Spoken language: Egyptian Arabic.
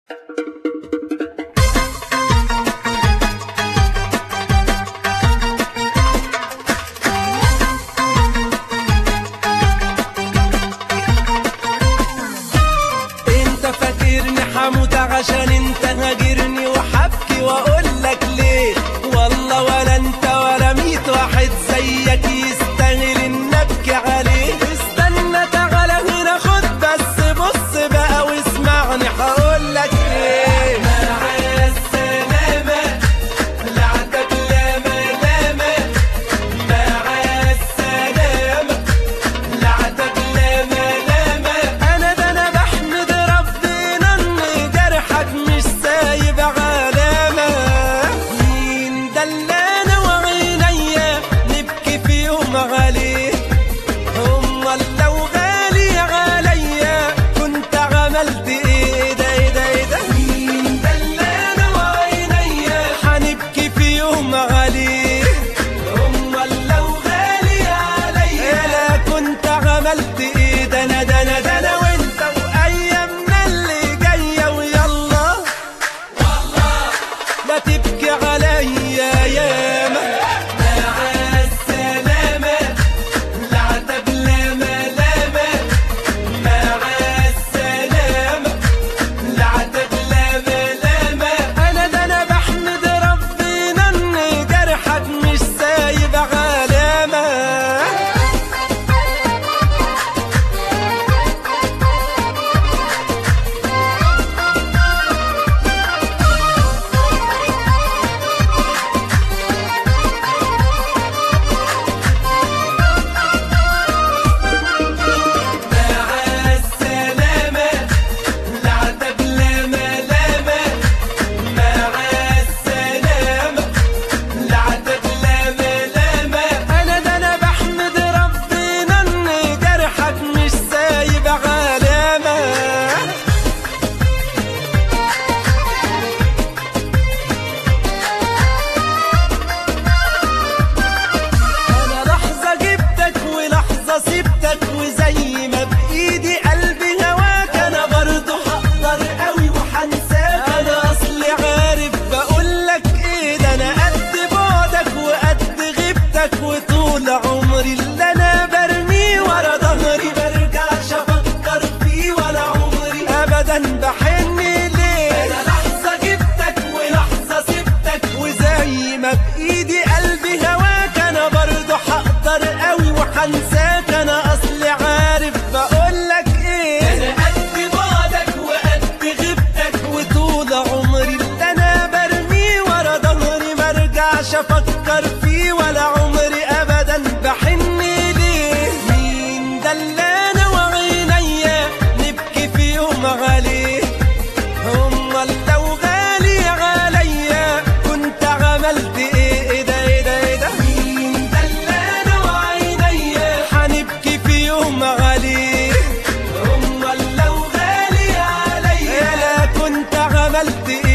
انت فاكرني حموت عشان انت هاجرني وحبكي واقول لك ليه والله ولا انت ولا ميت واحد زيك يستاهل ان ابكي عليه استنى تعالى هنا خد بس بص بقى واسمعني هقول لك ايه مع السلامة لعتك لاما لاما مع السلامة لعتك لاما لاما انا ده انا بحمد ربنا ان جرحك مش سايب علامة مين ده اللي انا وعينيا نبكي في يوم عليه امال لو غالي عليا كنت عملت ايه ده ايه ده ايه ده مين ده اللي انا وعينيا هنبكي في يوم عليه امال لو غالي عليا لا كنت عملت ايه ده انا ده انا ده انا وانت وايامنا اللي جايه ويلا لا تبكي عليا ياما مع السلامة لعتب لاما لاما مع السلامة لعتب لاما لاما أنا ده أنا بحمد ربنا إن جرحك مش سايب علامة مع السلامة لعتب لاما لاما مع السلامة لعتب لاما لاما أنا ده أنا بحمد ربنا إن جرحك مش سايب علامة انا لحظة جبتك ولحظة سبتك وزي ما بايدي قلبي هواك انا برضو هقدر قوي وحنساك انا اصلي عارف بقولك ايه ده انا قد بعدك وقد غيبتك وطول عمري اللي انا برميه ورا ظهري برجعش افكر فيه ولا عمري ابدا بحن ليه انا لحظة جبتك ولحظة سبتك وزي ما بايدي قلبي هواك انا برضو هقدر قوي وحنساك انا اصلي عارف بقولك ايه انا قد بعدك وقد غيبتك وطول عمري اللي انا برميه ورا ظهري مرجعش افكر فيه ولا عمري ابدا بحن ليه مين ده اللي انا وعينيا نبكي في يوم عليه امال لو غالي عليا كنت عملت ايه ايه ده ايه ده ايه ده مين ده اللي انا وعينيا هنبكي في يوم عليه امال لو غالي عليا لا كنت عملت ايه